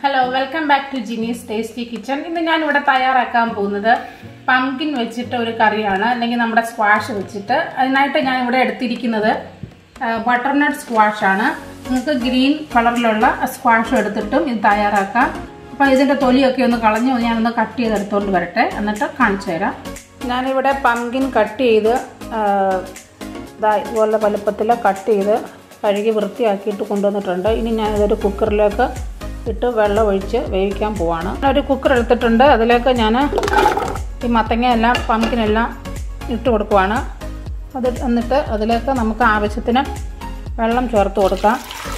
hello welcome back to Jini's tasty kitchen ഇന്ന് ഞാൻ ഇവിടെ തയ്യാറാക്കാൻ പോകുന്നത് പംകിൻ വെച്ചിട്ട് ഒരു കറിയാണ് അല്ലെങ്കിൽ നമ്മുടെ സ്ക്വാഷ് വെച്ചിട്ട് അതിനായിട്ട് ഞാൻ ഇവിടെ എടുത്തിരിക്കുന്നത് ബട്ടർനട്ട് സ്ക്വാഷ് ആണ് നിങ്ങൾക്ക് ഗ്രീൻ കളറിലുള്ള സ്ക്വാഷ് എടുത്തിട്ടും ഇത് തയ്യാറാക്കാം അപ്പോൾ ഇതിൻ്റെ തൊലിയൊക്കെ ഒന്ന് കളഞ്ഞ് ഞാനൊന്ന് കട്ട് ചെയ്ത് എടുത്തുകൊണ്ട് വരട്ടെ എന്നിട്ട് കാണിച്ചു തരാം ഞാനിവിടെ പംകിൻ കട്ട് ചെയ്ത് ഇതാ ഇതുപോലെ വലുപ്പത്തിൽ കട്ട് ചെയ്ത് കഴുകി വൃത്തിയാക്കിയിട്ട് കൊണ്ടുവന്നിട്ടുണ്ട് ഇനി ഞാനിതൊരു കുക്കറിലേക്ക് ഇട്ട് വെള്ളം ഒഴിച്ച് വേവിക്കാൻ പോവാണ് ഒരു കുക്കർ എടുത്തിട്ടുണ്ട് അതിലേക്ക് ഞാൻ ഈ മത്തങ്ങ എല്ലാം പമ്പിനെല്ലാം ഇട്ട് കൊടുക്കുവാണ് അത് എന്നിട്ട് അതിലേക്ക് നമുക്ക് ആവശ്യത്തിന് വെള്ളം ചേർത്ത് കൊടുക്കാം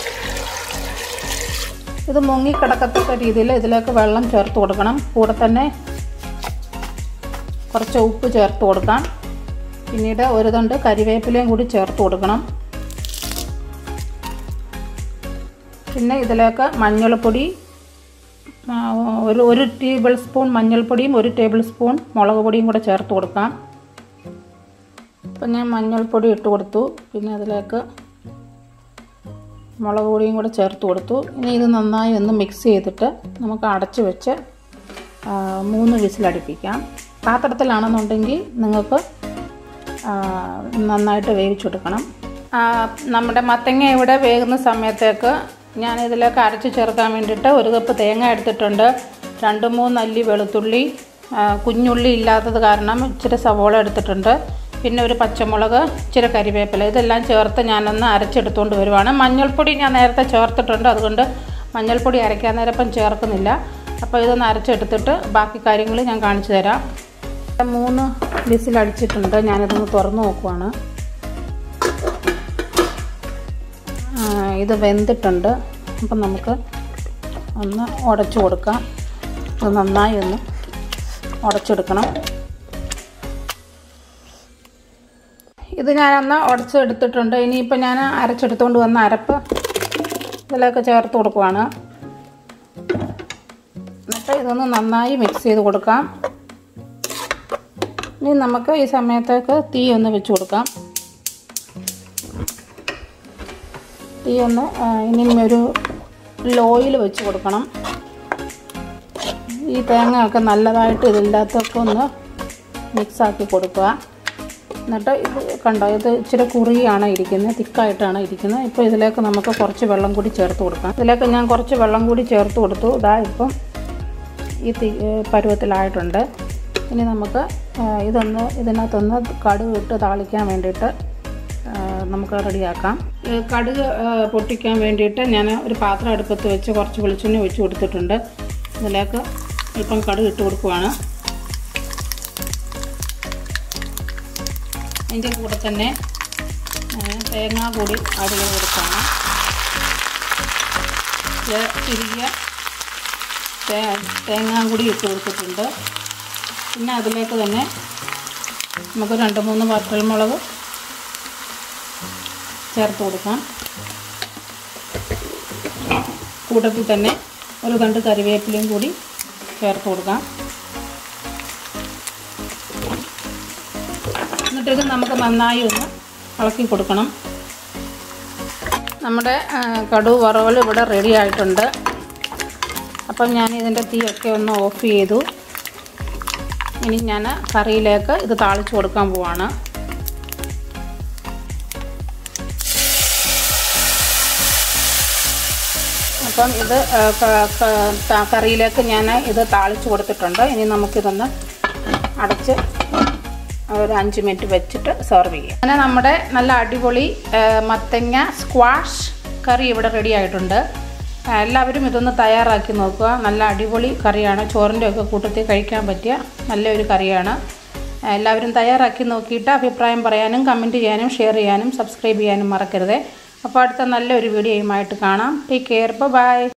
ഇത് മുങ്ങിക്കിടക്കത്തക്ക രീതിയിൽ ഇതിലേക്ക് വെള്ളം ചേർത്ത് കൊടുക്കണം കൂടെ തന്നെ കുറച്ച് ഉപ്പ് ചേർത്ത് കൊടുക്കാം പിന്നീട് ഒരു തണ്ട് കരിവേപ്പിലയും കൂടി ചേർത്ത് കൊടുക്കണം പിന്നെ ഇതിലേക്ക് മഞ്ഞൾപ്പൊടി ഒരു ഒരു ടേബിൾ സ്പൂൺ മഞ്ഞൾപ്പൊടിയും ഒരു ടേബിൾ സ്പൂൺ മുളക് പൊടിയും കൂടെ ചേർത്ത് കൊടുക്കാം ഇപ്പം ഞാൻ മഞ്ഞൾപ്പൊടി ഇട്ട് കൊടുത്തു പിന്നെ അതിലേക്ക് മുളക് പൊടിയും കൂടെ ചേർത്ത് കൊടുത്തു ഇനി ഇത് നന്നായി ഒന്ന് മിക്സ് ചെയ്തിട്ട് നമുക്ക് അടച്ച് വെച്ച് മൂന്ന് വിസിലടിപ്പിക്കാം പാത്രത്തിലാണെന്നുണ്ടെങ്കിൽ നിങ്ങൾക്ക് നന്നായിട്ട് വേവിച്ചെടുക്കണം നമ്മുടെ മത്തങ്ങ ഇവിടെ വേകുന്ന സമയത്തേക്ക് ഞാൻ ഇതിലേക്ക് അരച്ച് ചേർക്കാൻ വേണ്ടിയിട്ട് ഒരു കപ്പ് തേങ്ങ എടുത്തിട്ടുണ്ട് രണ്ട് മൂന്ന് അല്ലി വെളുത്തുള്ളി കുഞ്ഞുള്ളി ഇല്ലാത്തത് കാരണം ഇച്ചിരി സവോള എടുത്തിട്ടുണ്ട് പിന്നെ ഒരു പച്ചമുളക് ഇച്ചിരി കരിവേപ്പില ഇതെല്ലാം ചേർത്ത് ഞാനൊന്ന് അരച്ചെടുത്തുകൊണ്ട് വരുവാണ് മഞ്ഞൾപ്പൊടി ഞാൻ നേരത്തെ ചേർത്തിട്ടുണ്ട് അതുകൊണ്ട് മഞ്ഞൾപ്പൊടി അരയ്ക്കാൻ നേരപ്പം ചേർക്കുന്നില്ല അപ്പോൾ ഇതൊന്ന് അരച്ചെടുത്തിട്ട് ബാക്കി കാര്യങ്ങൾ ഞാൻ കാണിച്ചു തരാം മൂന്ന് വിസിലടിച്ചിട്ടുണ്ട് ഞാനിതൊന്ന് തുറന്നു നോക്കുവാണ് ഇത് വെന്തിട്ടുണ്ട് അപ്പം നമുക്ക് ഒന്ന് ഉടച്ചു കൊടുക്കാം അത് നന്നായി ഒന്ന് ഉടച്ചെടുക്കണം ഇത് ഞാനൊന്ന് ഉടച്ചെടുത്തിട്ടുണ്ട് ഇനിയിപ്പോൾ ഞാൻ അരച്ചെടുത്തുകൊണ്ട് വന്ന അരപ്പ് ഇതിലേക്ക് ചേർത്ത് കൊടുക്കുവാണ് എന്നിട്ട് ഇതൊന്ന് നന്നായി മിക്സ് ചെയ്ത് കൊടുക്കാം ഇനി നമുക്ക് ഈ സമയത്തേക്ക് തീ ഒന്ന് വെച്ച് കൊടുക്കാം തീ ഒന്ന് ഇനി ഒരു ലോയിൽ വെച്ച് കൊടുക്കണം ഈ തേങ്ങയൊക്കെ നല്ലതായിട്ട് ഇതില്ലാത്തൊക്കെ ഒന്ന് മിക്സാക്കി കൊടുക്കുക എന്നിട്ട് ഇത് കണ്ടോ ഇത് ഇച്ചിരി കുറിയാണ് ഇരിക്കുന്നത് തിക്കായിട്ടാണ് ഇരിക്കുന്നത് ഇപ്പോൾ ഇതിലേക്ക് നമുക്ക് കുറച്ച് വെള്ളം കൂടി ചേർത്ത് കൊടുക്കാം ഇതിലേക്ക് ഞാൻ കുറച്ച് വെള്ളം കൂടി ചേർത്ത് കൊടുത്തു ഇതാ ഇപ്പം ഈ തി പരുവത്തിലായിട്ടുണ്ട് ഇനി നമുക്ക് ഇതൊന്ന് ഇതിനകത്തൊന്ന് കടുക് ഇട്ട് താളിക്കാൻ വേണ്ടിയിട്ട് നമുക്ക് റെഡിയാക്കാം കടുക് പൊട്ടിക്കാൻ വേണ്ടിയിട്ട് ഞാൻ ഒരു പാത്രം അടുപ്പത്ത് വെച്ച് കുറച്ച് വെളിച്ചെണ്ണ ഒഴിച്ച് കൊടുത്തിട്ടുണ്ട് ഇതിലേക്ക് അല്പം കടുക് ഇട്ട് കൊടുക്കുവാണ് അതിൻ്റെ കൂടെ തന്നെ തേങ്ങ കൂടി ആഡ് ചെയ്ത് കൊടുക്കുകയാണ് ചെറിയ തേങ്ങ കൂടി ഇട്ട് കൊടുത്തിട്ടുണ്ട് പിന്നെ അതിലേക്ക് തന്നെ നമുക്ക് രണ്ട് മൂന്ന് വറ്റൽമുളക് ചേർത്ത് കൊടുക്കാം കൂട്ടത്തിൽ തന്നെ ഒരു തണ്ട് കറിവേപ്പിലയും കൂടി ചേർത്ത് കൊടുക്കാം എന്നിട്ടിത് നമുക്ക് നന്നായി ഒന്ന് ഇളക്കി കൊടുക്കണം നമ്മുടെ കടുവ് വറവൽ ഇവിടെ റെഡി ആയിട്ടുണ്ട് അപ്പം ഞാൻ ഇതിൻ്റെ തീയൊക്കെ ഒന്ന് ഓഫ് ചെയ്തു ഇനി ഞാൻ കറിയിലേക്ക് ഇത് താളിച്ച് കൊടുക്കാൻ പോവാണ് അപ്പം ഇത് കറിയിലേക്ക് ഞാൻ ഇത് താളിച്ച് കൊടുത്തിട്ടുണ്ട് ഇനി നമുക്കിതൊന്ന് അടച്ച് ഒരു അഞ്ച് മിനിറ്റ് വെച്ചിട്ട് സെർവ് ചെയ്യാം അങ്ങനെ നമ്മുടെ നല്ല അടിപൊളി മത്തങ്ങ സ്ക്വാഷ് കറി ഇവിടെ റെഡി ആയിട്ടുണ്ട് എല്ലാവരും ഇതൊന്ന് തയ്യാറാക്കി നോക്കുക നല്ല അടിപൊളി കറിയാണ് ചോറിൻ്റെ ഒക്കെ കൂട്ടത്തിൽ കഴിക്കാൻ പറ്റിയ നല്ലൊരു കറിയാണ് എല്ലാവരും തയ്യാറാക്കി നോക്കിയിട്ട് അഭിപ്രായം പറയാനും കമൻറ്റ് ചെയ്യാനും ഷെയർ ചെയ്യാനും സബ്സ്ക്രൈബ് ചെയ്യാനും മറക്കരുത് അപ്പോൾ അടുത്ത നല്ലൊരു വീഡിയോയുമായിട്ട് കാണാം ടേക്ക് കെയർ ബൈ